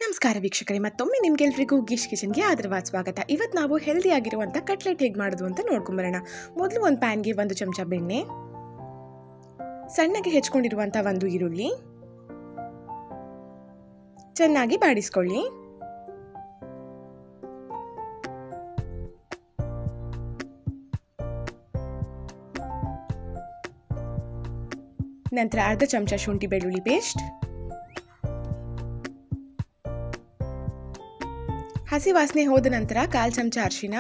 ನಮಸ್ಕಾರ ವೀಕ್ಷಕರೇ ಮತ್ತೊಮ್ಮೆ ನಿಮ್ಗೆಲ್ರಿಗೂ ಗಿಶ್ ಕಿಚನ್ಗೆ ಆದರವಾದ ಸ್ವಾಗತ ಇವತ್ತು ನಾವು ಹೆಲ್ದಿ ಆಗಿರುವಂಥ ಕಟ್ಲೆಟ್ ಹೇಗೆ ಮಾಡೋದು ಅಂತ ನೋಡ್ಕೊಂಬರೋಣ ಮೊದಲು ಒಂದು ಪ್ಯಾನ್ಗೆ ಒಂದು ಚಮಚ ಬೆಣ್ಣೆ ಸಣ್ಣಗೆ ಹೆಚ್ಕೊಂಡಿರುವಂಥ ಒಂದು ಈರುಳ್ಳಿ ಚೆನ್ನಾಗಿ ಬಾಡಿಸ್ಕೊಳ್ಳಿ ನಂತರ ಅರ್ಧ ಚಮಚ ಶುಂಠಿ ಬೆಳ್ಳುಳ್ಳಿ ಪೇಸ್ಟ್ ಹಸಿ ವಾಸನೆ ಹೋದ ನಂತರ ಕಾಲು ಚಮಚ ಅರಿಶಿನ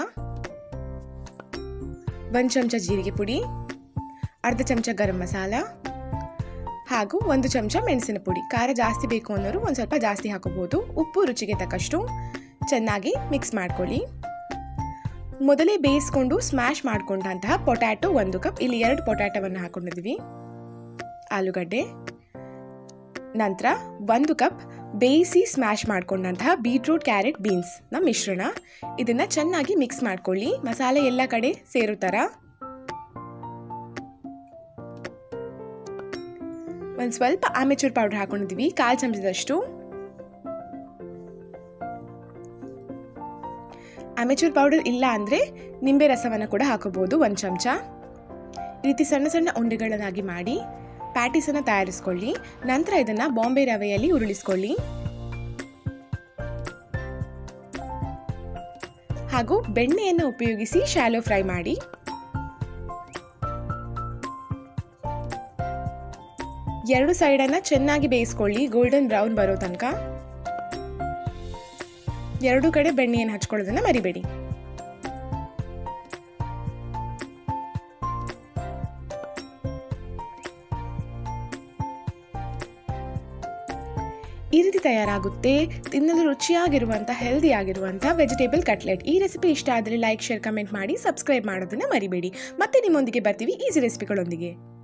ಒಂದು ಚಮಚ ಜೀರಿಗೆ ಪುಡಿ ಅರ್ಧ ಚಮಚ ಗರಂ ಮಸಾಲ ಹಾಗೂ ಒಂದು ಚಮಚ ಮೆಣಸಿನ ಪುಡಿ ಖಾರ ಜಾಸ್ತಿ ಬೇಕು ಅನ್ನೋರು ಒಂದು ಸ್ವಲ್ಪ ಜಾಸ್ತಿ ಹಾಕೋಬೋದು ಉಪ್ಪು ರುಚಿಗೆ ತಕ್ಕಷ್ಟು ಚೆನ್ನಾಗಿ ಮಿಕ್ಸ್ ಮಾಡ್ಕೊಳ್ಳಿ ಮೊದಲೇ ಬೇಯಿಸ್ಕೊಂಡು ಸ್ಮ್ಯಾಶ್ ಮಾಡ್ಕೊಂಡಂತಹ ಪೊಟ್ಯಾಟೊ ಒಂದು ಕಪ್ ಇಲ್ಲಿ ಎರಡು ಪೊಟ್ಯಾಟೊವನ್ನು ಹಾಕೊಂಡಿದ್ದೀವಿ ಆಲೂಗಡ್ಡೆ ನಂತರ ಒಂದು ಕಪ್ ಬೇಯಿಸಿ ಸ್ಮ್ಯಾಶ್ ಮಾಡ್ಕೊಂಡಂತಹ ಬೀಟ್ರೂಟ್ ಕ್ಯಾರೆಟ್ ಬೀನ್ಸ್ನ ಮಿಶ್ರಣ ಇದನ್ನು ಚೆನ್ನಾಗಿ ಮಿಕ್ಸ್ ಮಾಡ್ಕೊಳ್ಳಿ ಮಸಾಲೆ ಎಲ್ಲ ಕಡೆ ಸೇರೋ ಥರ ಒಂದು ಸ್ವಲ್ಪ ಆಮೆಚೂರ್ ಪೌಡರ್ ಹಾಕೊಂಡಿದ್ದೀವಿ ಕಾಲು ಚಮಚದಷ್ಟು ಆಮೆಚೂರ್ ಪೌಡರ್ ಇಲ್ಲ ಅಂದರೆ ನಿಂಬೆ ರಸವನ್ನು ಕೂಡ ಹಾಕೋಬೋದು ಒಂದು ಚಮಚ ಈ ರೀತಿ ಸಣ್ಣ ಸಣ್ಣ ಉಂಡೆಗಳನ್ನಾಗಿ ಮಾಡಿ ಪ್ಯಾಟೀಸನ್ನು ತಯಾರಿಸ್ಕೊಳ್ಳಿ ನಂತರ ಇದನ್ನು ಬಾಂಬೆ ರವೆಯಲ್ಲಿ ಉರುಳಿಸ್ಕೊಳ್ಳಿ ಹಾಗೂ ಬೆಣ್ಣೆಯನ್ನು ಉಪಯೋಗಿಸಿ ಶಾಲೋ ಫ್ರೈ ಮಾಡಿ ಎರಡು ಸೈಡನ್ನು ಚೆನ್ನಾಗಿ ಬೇಯಿಸ್ಕೊಳ್ಳಿ ಗೋಲ್ಡನ್ ಬ್ರೌನ್ ಬರೋ ತನಕ ಎರಡು ಕಡೆ ಬೆಣ್ಣೆಯನ್ನು ಹಚ್ಕೊಳ್ಳೋದನ್ನ ಮರಿಬೇಡಿ ಈ ರೀತಿ ತಯಾರಾಗುತ್ತೆ ತಿನ್ನಲು ರುಚಿಯಾಗಿರುವಂಥ ಹೆಲ್ದಿ ಆಗಿರುವಂಥ ವೆಜಿಟೇಬಲ್ ಕಟ್ಲೆಟ್ ಈ ರೆಸಿಪಿ ಇಷ್ಟ ಆದರೆ ಲೈಕ್ ಶೇರ್ ಕಮೆಂಟ್ ಮಾಡಿ ಸಬ್ಸ್ಕ್ರೈಬ್ ಮಾಡೋದನ್ನ ಮರಿಬೇಡಿ ಮತ್ತೆ ನಿಮ್ಮೊಂದಿಗೆ ಬರ್ತೀವಿ ಈಸಿ ರೆಸಿಪಿಗಳೊಂದಿಗೆ